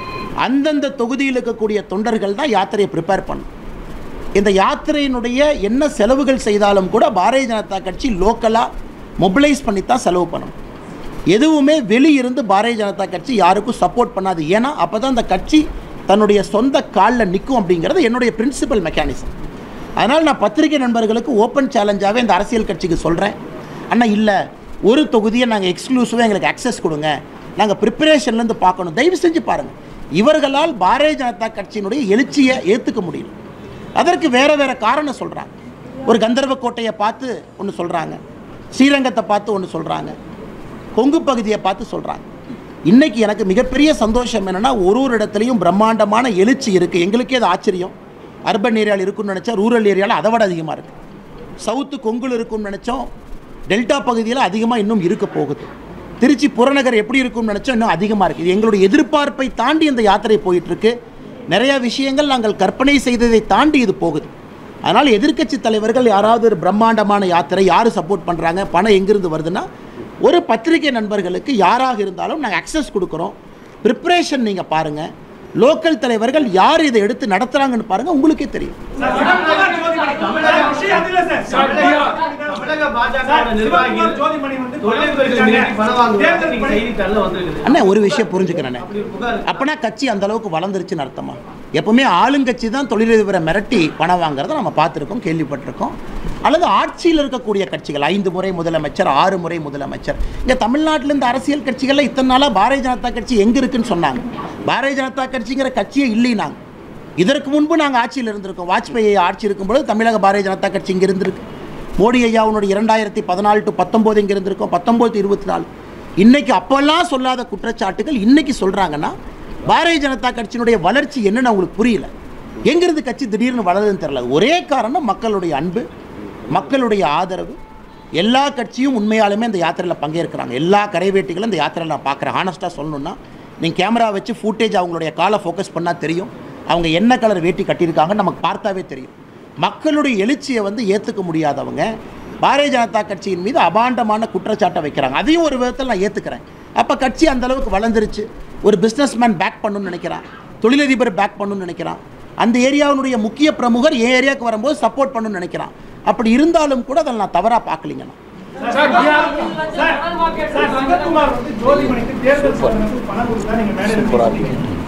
அந்தந்த தொகுதியில் இருக்கக்கூடிய தொண்டர்கள் தான் யாத்திரையை ப்ரிப்பேர் பண்ணணும் இந்த யாத்திரையினுடைய என்ன செலவுகள் செய்தாலும் கூட பாரதிய ஜனதா கட்சி லோக்கலாக மொபிலைஸ் பண்ணி தான் செலவு பண்ணணும் எதுவுமே வெளியிருந்து பாரதிய ஜனதா கட்சி யாருக்கும் சப்போர்ட் பண்ணாது ஏன்னா அப்போ தான் அந்த கட்சி தன்னுடைய சொந்த காலில் நிற்கும் அப்படிங்கிறது என்னுடைய பிரின்சிபல் மெக்கானிசம் அதனால் நான் பத்திரிகை நண்பர்களுக்கு ஓப்பன் சேலஞ்சாகவே இந்த அரசியல் கட்சிக்கு சொல்கிறேன் அண்ணா இல்லை ஒரு தொகுதியை நாங்கள் எக்ஸ்க்ளூசிவாக எங்களுக்கு அக்சஸ் கொடுங்க நாங்கள் ப்ரிப்பரேஷன்லேருந்து பார்க்கணும் தயவு செஞ்சு பாருங்கள் இவர்களால் பாரதிய ஜனதா கட்சியினுடைய எழுச்சியை ஏற்றுக்க முடியல அதற்கு வேறு வேறு காரணம் சொல்கிறாங்க ஒரு கந்தர்வ கோட்டையை பார்த்து ஒன்று சொல்கிறாங்க ஸ்ரீரங்கத்தை பார்த்து ஒன்று சொல்கிறாங்க கொங்கு பகுதியை பார்த்து சொல்கிறாங்க இன்னைக்கு எனக்கு மிகப்பெரிய சந்தோஷம் என்னென்னா ஒரு ஒரு இடத்துலையும் பிரம்மாண்டமான எழுச்சி இருக்குது எங்களுக்கே அது ஆச்சரியம் அர்பன் ஏரியாவில் இருக்குன்னு நினச்சா ரூரல் ஏரியாவில் அதை விட அதிகமாக இருக்குது சவுத்து கொங்குல இருக்கும்னு நினச்சோம் டெல்டா பகுதியில் அதிகமாக இன்னும் இருக்க போகுது திருச்சி புறநகர் எப்படி இருக்கும்னு நினச்சோம் இன்னும் அதிகமாக இருக்குது இது எங்களுடைய எதிர்பார்ப்பை தாண்டி இந்த யாத்திரை போயிட்டுருக்கு நிறையா விஷயங்கள் நாங்கள் கற்பனை செய்ததை தாண்டி இது போகுது அதனால் எதிர்க்கட்சி தலைவர்கள் யாராவது ஒரு பிரம்மாண்டமான யாத்திரை யார் சப்போர்ட் பண்ணுறாங்க பணம் எங்கிருந்து வருதுன்னா ஒரு பத்திரிகை நண்பர்களுக்கு யாராக இருந்தாலும் நாங்கள் அக்சஸ் கொடுக்குறோம் ப்ரிப்ரேஷன் நீங்கள் பாருங்கள் லோக்கல் தலைவர்கள் யார் இதை எடுத்து நடத்துகிறாங்கன்னு பாருங்கள் உங்களுக்கே தெரியும் சார், சிவகுமார் ஜோதிமணி. சார், விஷயம் அது இல்ல சார். தமிழக பாஜக சார், நிர்வாகிகள் சிவகுமார் ஜோதிமணி வந்து தொழிலதிபர்கள் மிரட்டி பணம் வாங்குவதாக தேர்தல் இன்னைக்கு பணி- செய்தித்தாள்ல வந்திருக்குது அண்ணா ஒரு விஷயம் புரிஞ்சுக்கிறேன் அப்படி ஒரு புகார் இருக்கு. அப்பனா கட்சி அந்த அளவுக்கு வளர்ந்துருச்சுன்னு அர்த்தமா எப்பவுமே ஆளுங்கட்சி தான் தொழிலதிபரை மிரட்டி பணம் வாங்குறத நம்ம பார்த்துருக்கோம் கேள்விப்பட்டிருக்கோம் அல்லது ஆட்சியில் இருக்கக்கூடிய கட்சிகள் ஐந்து முறை முதலமைச்சர் ஆறு முறை முதலமைச்சர் இங்கே தமிழ்நாட்டிலேருந்து அரசியல் கட்சிகளில் இத்தனை நாளாக பாரதிய ஜனதா கட்சி எங்கே இருக்குன்னு சொன்னாங்க பாரதிய ஜனதா கட்சிங்கிற கட்சியே இல்லைனாங்க இதற்கு முன்பு நாங்கள் ஆட்சியில் இருந்திருக்கோம் வாஜ்பாய் ஆட்சி இருக்கும்பொழுது தமிழக பாரதிய ஜனதா கட்சி இங்கே இருந்திருக்கு மோடி ஐயாவுடைய இரண்டாயிரத்தி பதினாலு டு பத்தொம்போது இங்கே இருந்திருக்கோம் பத்தொம்போது இருபத்தி நாலு இன்னைக்கு அப்போல்லாம் சொல்லாத குற்றச்சாட்டுகள் இன்னைக்கு சொல்கிறாங்கன்னா பாரதிய ஜனதா கட்சியினுடைய வளர்ச்சி என்னன்னு அவங்களுக்கு புரியல எங்கிருந்து கட்சி திடீர்னு வளருதுன்னு தெரியல ஒரே காரணம் மக்களுடைய அன்பு மக்களுடைய ஆதரவு எல்லா கட்சியும் உண்மையாலுமே இந்த யாத்திரையில் பங்கேற்கிறாங்க எல்லா கரைவேட்டிகளும் இந்த யாத்திரையில் நான் பார்க்குறேன் ஹானஸ்ட்டாக சொல்லணும்னா நீங்கள் கேமரா வச்சு ஃபுட்டேஜ் அவங்களுடைய காலை ஃபோக்கஸ் பண்ணால் தெரியும் அவங்க என்ன கலர் வேட்டி கட்டியிருக்காங்கன்னு நமக்கு பார்த்தாவே தெரியும் மக்களுடைய எழுச்சியை வந்து ஏற்றுக்க முடியாதவங்க பாரதிய ஜனதா கட்சியின் மீது அபாண்டமான குற்றச்சாட்டை வைக்கிறாங்க அதையும் ஒரு விதத்தில் நான் ஏற்றுக்கிறேன் அப்போ கட்சி அந்த அளவுக்கு வளர்ந்துருச்சு ஒரு பிஸ்னஸ் மேன் பேக் பண்ணணும்னு நினைக்கிறான் தொழிலதிபர் பேக் பண்ணணும்னு நினைக்கிறான் அந்த ஏரியாவினுடைய முக்கிய பிரமுகர் என் ஏரியாவுக்கு வரும்போது சப்போர்ட் பண்ணணும்னு நினைக்கிறான் அப்படி இருந்தாலும் கூட அதை நான் தவறாக பார்க்கலிங்கண்ணா சார், சார், சார், சிவகுமார் வந்து ஜோதிமணிக்கு தேர்தல் சோதனைக்கு பணம் கொடுத்தா நீங்க மேடையில் பேசுறீங்க.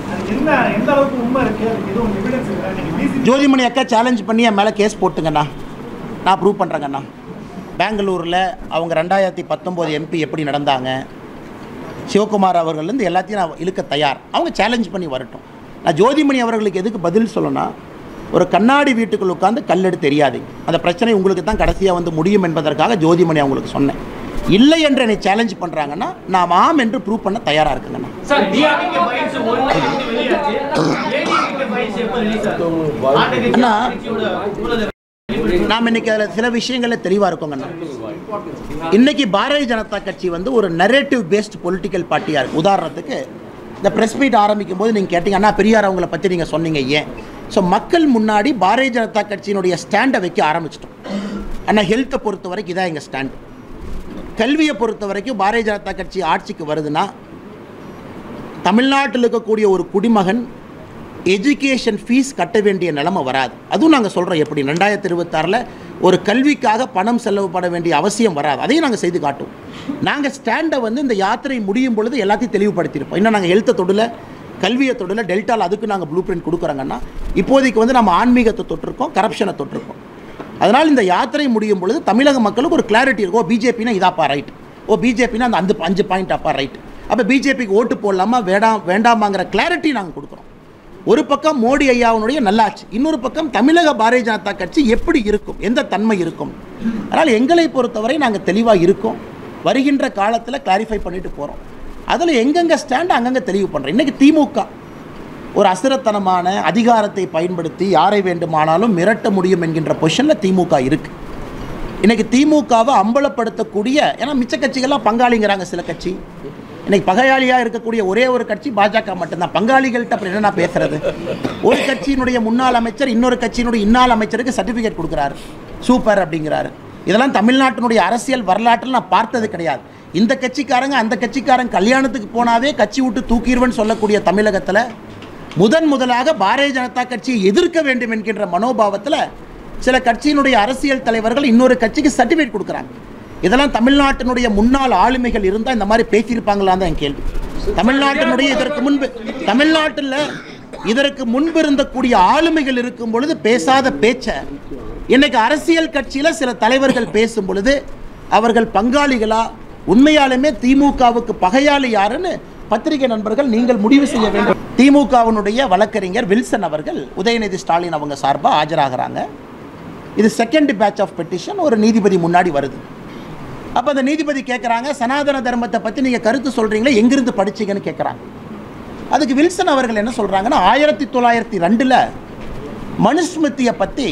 அது என்ன எந்த அளவுக்கு உண்மை இருக்கு அதுக்கு எதுவும் எவிடன்ஸ் இருக்கா நீங்க பிசிபி ஜோதிமணி அக்கா சேலஞ்ச் பண்ணி என் மேலே கேஸ் போட்டுங்கண்ணா நான் ப்ரூவ் பண்ணுறேங்கண்ணா பெங்களூரில் அவங்க ரெண்டாயிரத்தி பத்தொம்போது எம்பி எப்படி நடந்தாங்க சிவகுமார் அவர்கள்லேருந்து எல்லாத்தையும் நான் இழுக்க தயார் அவங்க சேலஞ்ச் பண்ணி வரட்டும் நான் ஜோதிமணி அவர்களுக்கு எதுக்கு பதில் சொல்லணும்னா ஒரு கண்ணாடி வீட்டுக்குள் உட்காந்து கல்லெடு தெரியாது அந்த பிரச்சனை உங்களுக்கு தான் கடைசியாக வந்து முடியும் என்பதற்காக ஜோதிமணி அவங்களுக்கு சொன்னேன் இல்லை என்று என்னை சேலஞ்ச் பண்ணுறாங்கன்னா நான் ஆம் என்று ப்ரூவ் பண்ண தயாராக இருக்குங்கண்ணா சார் டிஆர்டிகே ஃபைல்ஸ் ஒரு நாளைக்கு வெளியாச்சு ஏடிஎம்கே ஃபைல்ஸ் எப்போ ரிலீஸ் ஆகும் ஆண்டகட்சி அண்ணா. ஆட்சியோட ஊழல் நாம் இன்னைக்கு அதில் சில விஷயங்களில் தெளிவாக இருக்கோங்கண்ணா இன்னைக்கு பாரதிய ஜனதா கட்சி வந்து ஒரு நரேட்டிவ் பேஸ்ட் பொலிட்டிக்கல் பார்ட்டியாக இருக்கு உதாரணத்துக்கு இந்த ப்ரெஸ் மீட் ஆரம்பிக்கும் போது நீங்கள் கேட்டீங்க அண்ணா பெரியார் அவங்கள பற்றி நீங்கள் சொன்னீங்க ஏன் ஸோ மக்கள் முன்னாடி பாரதிய ஜனதா கட்சியினுடைய ஸ்டாண்டை வைக்க ஆரம்பிச்சிட்டோம் அண்ணா ஹெல்த்தை பொறுத்த வரைக்கும் இதான் எங்கள் ஸ்டாண்ட் கல்வியை பொறுத்த வரைக்கும் பாரதிய ஜனதா கட்சி ஆட்சிக்கு வருதுன்னா தமிழ்நாட்டில் இருக்கக்கூடிய ஒரு குடிமகன் எஜுகேஷன் ஃபீஸ் கட்ட வேண்டிய நிலைமை வராது அதுவும் நாங்கள் சொல்கிறோம் எப்படி ரெண்டாயிரத்தி இருபத்தாறில் ஒரு கல்விக்காக பணம் செலவுப்பட வேண்டிய அவசியம் வராது அதையும் நாங்கள் செய்து காட்டுவோம் நாங்கள் ஸ்டாண்டை வந்து இந்த யாத்திரை முடியும் பொழுது எல்லாத்தையும் தெளிவுபடுத்தியிருப்போம் இன்னும் நாங்கள் ஹெல்த்தை தொடுல கல்வியை தொடுல டெல்டாவில் அதுக்கு நாங்கள் ப்ளூ பிரிண்ட் கொடுக்குறோங்கன்னா இப்போதைக்கு வந்து நம்ம ஆன்மீகத்தை தொட்டிருக்கோம் கரப்ஷனை தொட்டிருக்கோம் அதனால் இந்த யாத்திரை முடியும் பொழுது தமிழக மக்களுக்கு ஒரு கிளாரிட்டி இருக்கும் ஓ பிஜேபினா இதாப்பா ரைட் ஓ பிஜேபினா அந்த அந்த அஞ்சு பாயிண்ட் அப்பா ரைட் அப்போ பிஜேபிக்கு ஓட்டு போடலாமா வேண்டாம் வேண்டாமாங்கிற கிளாரிட்டி நாங்கள் கொடுக்குறோம் ஒரு பக்கம் மோடி ஐயாவுடைய நல்லாட்சி இன்னொரு பக்கம் தமிழக பாரதிய ஜனதா கட்சி எப்படி இருக்கும் எந்த தன்மை இருக்கும் அதனால் எங்களை பொறுத்தவரை நாங்கள் தெளிவாக இருக்கோம் வருகின்ற காலத்தில் கிளாரிஃபை பண்ணிட்டு போகிறோம் அதில் எங்கெங்கே ஸ்டாண்ட் அங்கங்கே தெளிவு பண்ணுறோம் இன்றைக்கி திமுக ஒரு அசுரத்தனமான அதிகாரத்தை பயன்படுத்தி யாரை வேண்டுமானாலும் மிரட்ட முடியும் என்கின்ற பொசிஷனில் திமுக இருக்குது இன்னைக்கு திமுகவை அம்பலப்படுத்தக்கூடிய ஏன்னா மிச்ச கட்சிகள்லாம் பங்காளிங்கிறாங்க சில கட்சி இன்னைக்கு பகையாளியாக இருக்கக்கூடிய ஒரே ஒரு கட்சி பாஜக மட்டும்தான் பங்காளிகள்கிட்ட அப்புறம் என்ன நான் பேசுறது ஒரு கட்சியினுடைய முன்னாள் அமைச்சர் இன்னொரு கட்சியினுடைய இன்னாள் அமைச்சருக்கு சர்டிஃபிகேட் கொடுக்குறாரு சூப்பர் அப்படிங்கிறாரு இதெல்லாம் தமிழ்நாட்டினுடைய அரசியல் வரலாற்றில் நான் பார்த்தது கிடையாது இந்த கட்சிக்காரங்க அந்த கட்சிக்காரங்க கல்யாணத்துக்கு போனாவே கட்சி விட்டு தூக்கிடுவேன்னு சொல்லக்கூடிய தமிழகத்தில் முதன் முதலாக பாரதிய ஜனதா கட்சியை எதிர்க்க வேண்டும் என்கின்ற மனோபாவத்தில் சில கட்சியினுடைய அரசியல் தலைவர்கள் இன்னொரு கட்சிக்கு சர்டிஃபிகேட் கொடுக்குறாங்க இதெல்லாம் தமிழ்நாட்டினுடைய முன்னாள் ஆளுமைகள் இருந்தால் இந்த மாதிரி பேசியிருப்பாங்களான்னு தான் என் கேள்வி தமிழ்நாட்டினுடைய இதற்கு முன்பு தமிழ்நாட்டில் இதற்கு முன்பு இருந்தக்கூடிய ஆளுமைகள் இருக்கும் பொழுது பேசாத பேச்சை இன்னைக்கு அரசியல் கட்சியில் சில தலைவர்கள் பேசும் பொழுது அவர்கள் பங்காளிகளா உண்மையாலுமே திமுகவுக்கு பகையாளி யாருன்னு பத்திரிகை நண்பர்கள் நீங்கள் முடிவு செய்ய வேண்டும் திமுகவினுடைய வழக்கறிஞர் வில்சன் அவர்கள் உதயநிதி ஸ்டாலின் அவங்க சார்பாக ஆஜராகிறாங்க இது செகண்ட் பேட்ச் ஆஃப் பெட்டிஷன் ஒரு நீதிபதி முன்னாடி வருது அப்போ அந்த நீதிபதி கேட்குறாங்க சனாதன தர்மத்தை பற்றி நீங்கள் கருத்து சொல்கிறீங்களே எங்கிருந்து படிச்சீங்கன்னு கேட்குறாங்க அதுக்கு வில்சன் அவர்கள் என்ன சொல்கிறாங்கன்னா ஆயிரத்தி தொள்ளாயிரத்தி ரெண்டில் மனுஸ்மிருதியை பற்றி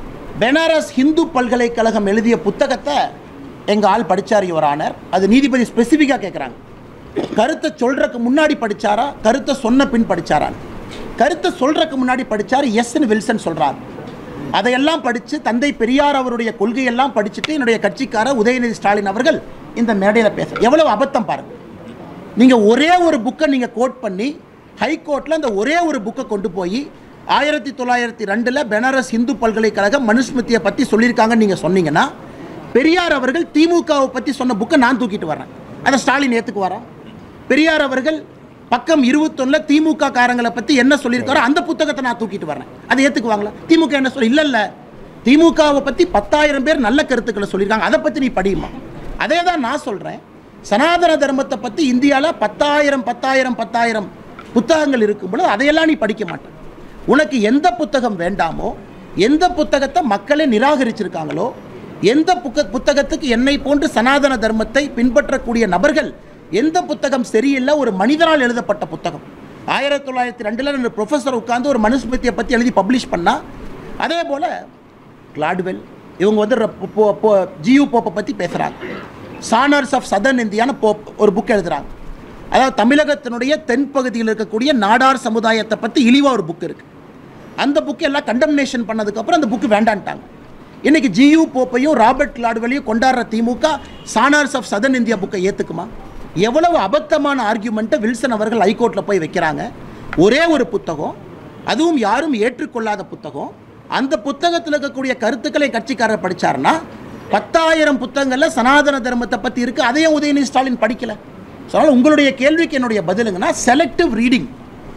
பெனாரஸ் ஹிந்து பல்கலைக்கழகம் எழுதிய புத்தகத்தை எங்கள் ஆள் படித்தார் யுவர் ஆனர் அது நீதிபதி ஸ்பெசிஃபிக்காக கேட்குறாங்க கருத்தை சொல்கிறதுக்கு முன்னாடி படிச்சாரா கருத்தை சொன்ன பின் படிச்சாரா கருத்தை சொல்கிறதுக்கு முன்னாடி படிச்சார் எஸ்ன்னு வில்சன் சொல்கிறார் அதையெல்லாம் படித்து தந்தை பெரியார் அவருடைய கொள்கையெல்லாம் படிச்சுட்டு என்னுடைய கட்சிக்காரர் உதயநிதி ஸ்டாலின் அவர்கள் இந்த மேடையில் பேச எவ்வளவு அபத்தம் பாருங்க நீங்கள் ஒரே ஒரு புக்கை நீங்கள் கோட் பண்ணி ஹைகோர்ட்டில் அந்த ஒரே ஒரு புக்கை கொண்டு போய் ஆயிரத்தி தொள்ளாயிரத்தி ரெண்டில் பெனாரஸ் இந்து பல்கலைக்கழகம் மனுஸ்மிருதியை பற்றி சொல்லியிருக்காங்கன்னு நீங்கள் சொன்னீங்கன்னா பெரியார் அவர்கள் திமுகவை பற்றி சொன்ன புக்கை நான் தூக்கிட்டு வரேன் அதை ஸ்டாலின் ஏற்றுக்குவாரா பெரியார் அவர்கள் பக்கம் இருபத்தொன்னில் திமுக காரங்களை பற்றி என்ன சொல்லியிருக்காரோ அந்த புத்தகத்தை நான் தூக்கிட்டு வரேன் அதை ஏற்றுக்குவாங்களா திமுக என்ன சொல்லி இல்லை இல்லை திமுகவை பற்றி பத்தாயிரம் பேர் நல்ல கருத்துக்களை சொல்லியிருக்காங்க அதை பற்றி நீ படியுமா அதே தான் நான் சொல்கிறேன் சனாதன தர்மத்தை பற்றி இந்தியாவில் பத்தாயிரம் பத்தாயிரம் பத்தாயிரம் புத்தகங்கள் இருக்கும் பொழுது அதையெல்லாம் நீ படிக்க மாட்டேன் உனக்கு எந்த புத்தகம் வேண்டாமோ எந்த புத்தகத்தை மக்களே நிராகரிச்சிருக்காங்களோ எந்த புக்க புத்தகத்துக்கு என்னை போன்று சனாதன தர்மத்தை பின்பற்றக்கூடிய நபர்கள் எந்த புத்தகம் சரியில்லை ஒரு மனிதனால் எழுதப்பட்ட புத்தகம் ஆயிரத்தி தொள்ளாயிரத்தி ரெண்டில் ரெண்டு ப்ரொஃபஸர் உட்கார்ந்து ஒரு மனுஸ்மிருதியை பற்றி எழுதி பப்ளிஷ் பண்ணா அதே போல் கிளாட்வெல் இவங்க வந்து ர- போ- போ- போ- ஜியு போப்பை பற்றி பேசுகிறாங்க சானர்ஸ் ஆஃப் சதர்ன் இந்தியான்னு போப் ஒரு புக் எழுதுறாங்க அதாவது தமிழகத்தினுடைய தென்பகுதியில் இருக்கக்கூடிய நாடார் சமுதாயத்தை பற்றி இழிவாக ஒரு புக் இருக்குது அந்த புக்கு எல்லாம் கண்டம்னேஷன் பண்ணதுக்கப்புறம் அந்த புக்கு வேண்டான்ட்டாங்க இன்னைக்கு ஜியு போப்பையும் ராபர்ட் கிளாடுவலையும் கொண்டாடுற DMK Shanars of southern India புக்கை ஏற்றுக்குமா எவ்வளவு அபத்தமான ஆர்கியூமெண்ட்டை வில்சன் அவர்கள் ஹைகோர்ட்டில் போய் வைக்கிறாங்க ஒரே ஒரு புத்தகம் அதுவும் யாரும் ஏற்றுக்கொள்ளாத புத்தகம் அந்த புத்தகத்தில் இருக்கக்கூடிய கருத்துக்களை கட்சிக்காரர் படிச்சாருன்னா பத்தாயிரம் புத்தகங்களில் சனாதன தர்மத்தை பற்றி இருக்குது அதையும் உதயநிதி ஸ்டாலின் படிக்கல ஸோ அதனால் உங்களுடைய கேள்விக்கு என்னுடைய பதிலுங்கன்னா செலக்டிவ் ரீடிங்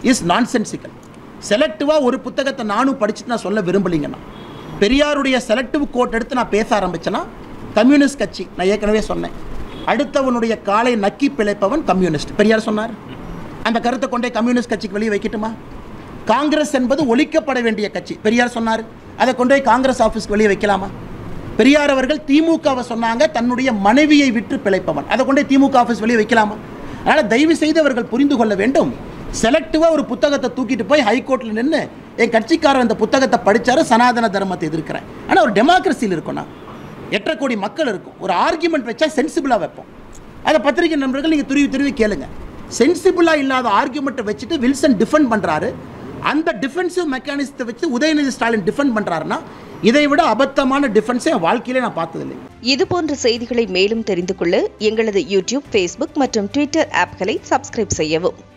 இஸ் நான்சென்சிக்கல் செலக்டிவாக ஒரு புத்தகத்தை நானும் படிச்சுட்டு நான் சொல்ல விரும்பலைங்கண்ணா பெரியாருடைய செலக்டிவ் கோட் எடுத்து நான் பேச ஆரம்பிச்சேன்னா கம்யூனிஸ்ட் கட்சி நான் ஏற்கனவே சொன்னேன் அடுத்தவனுடைய காலை நக்கி பிழைப்பவன் கம்யூனிஸ்ட் பெரியார் சொன்னார் அந்த கருத்தை கொண்டே கம்யூனிஸ்ட் கட்சிக்கு வெளியே வைக்கட்டுமா காங்கிரஸ் என்பது ஒழிக்கப்பட வேண்டிய கட்சி பெரியார் சொன்னார் அதை கொண்டு போய் காங்கிரஸ் ஆஃபீஸ்க்கு வெளியே வைக்கலாமா பெரியார் அவர்கள் திமுகவை சொன்னாங்க தன்னுடைய மனைவியை விற்று பிழைப்பவன் அதை கொண்டு போய் திமுக ஆஃபீஸ் வெளியே வைக்கலாமா அதனால் தயவு செய்து அவர்கள் புரிந்து கொள்ள வேண்டும் செலக்டிவாக ஒரு புத்தகத்தை தூக்கிட்டு போய் ஹைகோர்ட்டில் நின்று என் கட்சிக்காரர் அந்த புத்தகத்தை படிச்சாரு சனாதன தர்மத்தை எதிர்க்கிறேன் ஆனால் ஒரு டெமோக்ரஸியில் இருக்கும்னா எட்டரை கோடி மக்கள் இருக்கும் ஒரு ஆர்கியூமெண்ட் வச்சா சென்சிபிளாக வைப்போம் அதை பத்திரிகை நண்பர்கள் நீங்கள் துருவி துருவி கேளுங்க சென்சிபிளாக இல்லாத ஆர்கியூமெண்ட்டை வச்சுட்டு வில்சன் டிஃபெண்ட் பண்ணுறாரு அந்த டிஃபென்சிவ் மெக்கானிசத்தை வச்சு உதயநிதி ஸ்டாலின் டிஃபெண்ட் பண்ணுறாருன்னா இதை விட அபத்தமான டிஃபென்ஸை என் வாழ்க்கையிலே நான் பார்த்ததில்லை இது போன்ற செய்திகளை மேலும் தெரிந்து கொள்ள எங்களது யூடியூப் ஃபேஸ்புக் மற்றும் ட்விட்டர் ஆப்களை சப்ஸ்கிரைப் செய்யவும்